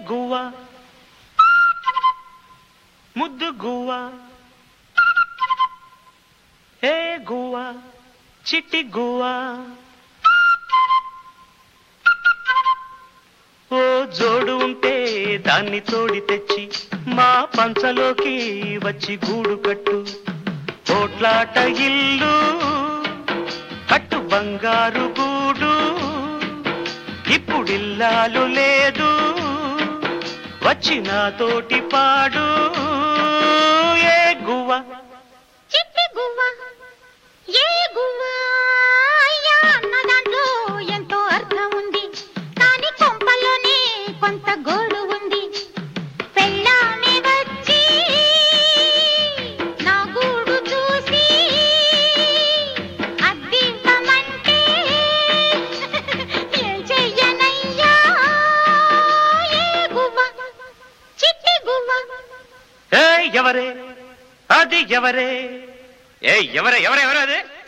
గువ్వ ముద్దు గువ్వ ఏ గువ్వ చిట్టి గువ్వ ఓ జోడు ఉంటే దాన్ని తోడి తెచ్చి మా పంచలోకి వచ్చి గూడు కట్టు పోట్లాట ఇల్లు కట్టు బంగారు గూడు ఇప్పుడిల్లాలు లేదు వచ్చి నాతోటి పాడు ఏ గువ్వ చిట్టి గువ్వ ఏ గువ్వ అయ్యా అన్న దాంట్లో ఎంతో అర్థం ఉంది కానీ కొంపల్లోనే కొంత గోడు ఉంది పెళ్ళామే వచ్చి నా గూడు చూసి అద్దివ్వమంటే ఏం చెయ్యనయ్యా ఏ గువ్వ చిట్టి గువ్వ ఏ ఎవరే అది ఎవరే ఏ ఎవరే ఎవరే ఎవరే అది